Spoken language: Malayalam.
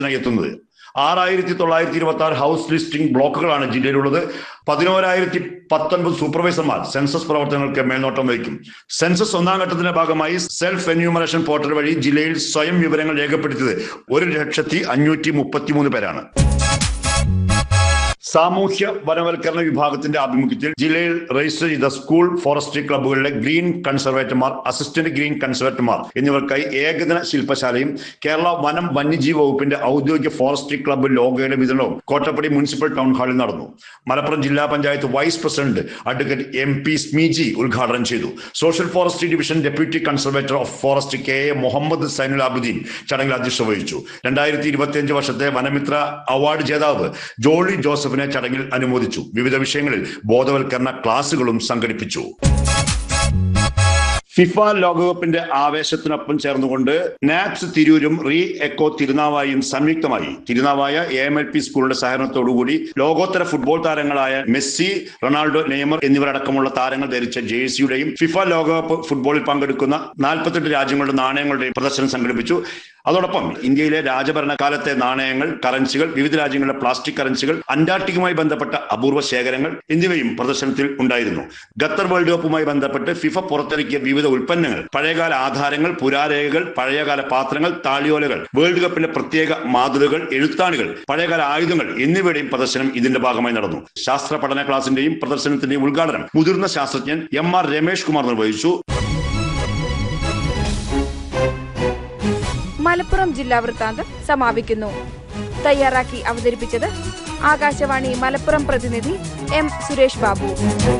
എത്തുന്നത് ആറായിരത്തി തൊള്ളായിരത്തി ഇരുപത്തി ആറ് ഹൗസ് ലിസ്റ്റിംഗ് ബ്ലോക്കുകളാണ് ജില്ലയിലുള്ളത് പതിനോരായിരത്തി പത്തൊൻപത് സൂപ്പർവൈസർമാർ സെൻസസ് പ്രവർത്തനങ്ങൾക്ക് മേൽനോട്ടം വഹിക്കും സെൻസസ് ഒന്നാം ഘട്ടത്തിന്റെ ഭാഗമായി സെൽഫ് എന്യൂമറേഷൻ പോർട്ടൽ വഴി ജില്ലയിൽ സ്വയം വിവരങ്ങൾ രേഖപ്പെടുത്തിയത് ഒരു ലക്ഷത്തി അഞ്ഞൂറ്റി മുപ്പത്തിമൂന്ന് പേരാണ് സാമൂഹ്യ വനവൽക്കരണ വിഭാഗത്തിന്റെ ആഭിമുഖ്യത്തിൽ ജില്ലയിൽ രജിസ്റ്റർ ചെയ്ത സ്കൂൾ ഫോറസ്ട്രി ക്ലബ്ബുകളിലെ ഗ്രീൻ കൺസർവേറ്റർമാർ അസിസ്റ്റന്റ് ഗ്രീൻ കൺസർവേറ്റർമാർ എന്നിവർക്കായി ഏകദിന ശില്പശാലയും കേരള വനം വന്യജീവി വകുപ്പിന്റെ ഔദ്യോഗിക ഫോറസ്ട്രി ക്ലബ്ബ് ലോഗോയുടെ വിതരണവും കോട്ടപ്പടി മുനിസിപ്പൽ ടൗൺ ഹാളിൽ നടന്നു മലപ്പുറം ജില്ലാ panchayat vice president advocate M P Smiji ഉദ്ഘാടനം ചെയ്തു social forestry division deputy conservator of forest K A Muhammad Zainul Abuddin ചടങ്ങിൽ അധ്യക്ഷത വഹിച്ചു രണ്ടായിരത്തി ഇരുപത്തിയഞ്ച് വർഷത്തെ വനമിത്ര അവാർഡ് ജേതാവ് ജോളി ജോസഫിനെ ചടങ്ങിൽ അനുമോദിച്ചു വിവിധ വിഷയങ്ങളിൽ ബോധവൽക്കരണ ക്ലാസുകളും സംഘടിപ്പിച്ചു ഫിഫ ലോകകപ്പിന്റെ ആവേശത്തിനൊപ്പം ചേർന്നുകൊണ്ട് നാപ്സ് തിരൂരും റീ എക്കോ തിരുനാവായും സംയുക്തമായി Tirunavaya A M L P സ്കൂളിന്റെ സഹകരണത്തോടുകൂടി ലോകോത്തര ഫുട്ബോൾ താരങ്ങളായ മെസ്സി റൊണാൾഡോ നെയ്മർ എന്നിവരടക്കമുള്ള താരങ്ങൾ ധരിച്ച ജേഴ്സിയുടെയും ഫിഫ ലോകകപ്പ് ഫുട്ബോളിൽ പങ്കെടുക്കുന്ന നാൽപ്പത്തെട്ട് രാജ്യങ്ങളുടെ നാണയങ്ങളുടെയും പ്രദർശനം സംഘടിപ്പിച്ചു അതോടൊപ്പം ഇന്ത്യയിലെ രാജഭരണകാലത്തെ നാണയങ്ങൾ കറൻസികൾ വിവിധ രാജ്യങ്ങളിലെ പ്ലാസ്റ്റിക് കറൻസികൾ അന്റാർട്ടിക്കുമായി ബന്ധപ്പെട്ട അപൂർവ ശേഖരങ്ങൾ എന്നിവയും പ്രദർശനത്തിൽ ഉണ്ടായിരുന്നു ഖത്തർ വേൾഡ് കപ്പുമായി ബന്ധപ്പെട്ട് ഫിഫ പുറത്തിറക്കിയ വിവിധ ഉൽപ്പന്നങ്ങൾ പഴയകാല ആധാരങ്ങൾ പുരാരേഖകൾ പഴയകാല പാത്രങ്ങൾ താളിയോലകൾ വേൾഡ് കപ്പിലെ പ്രത്യേക മാതൃകകൾ എഴുത്താണികൾ പഴയകാല ആയുധങ്ങൾ എന്നിവയുടെയും പ്രദർശനം ഇതിന്റെ ഭാഗമായി നടന്നു ശാസ്ത്ര പഠന ക്ലാസിന്റെയും പ്രദർശനത്തിന്റെയും ഉദ്ഘാടനം മുതിർന്ന ശാസ്ത്രജ്ഞൻ എം ആർ രമേഷ് കുമാർ നിർവഹിച്ചു മലപ്പുറം ജില്ലാ വൃത്താന്തം സമാപിക്കുന്നു തയ്യാറാക്കി അവതരിപ്പിച്ചത് ആകാശവാണി മലപ്പുറം പ്രതിനിധി എം സുരേഷ് ബാബു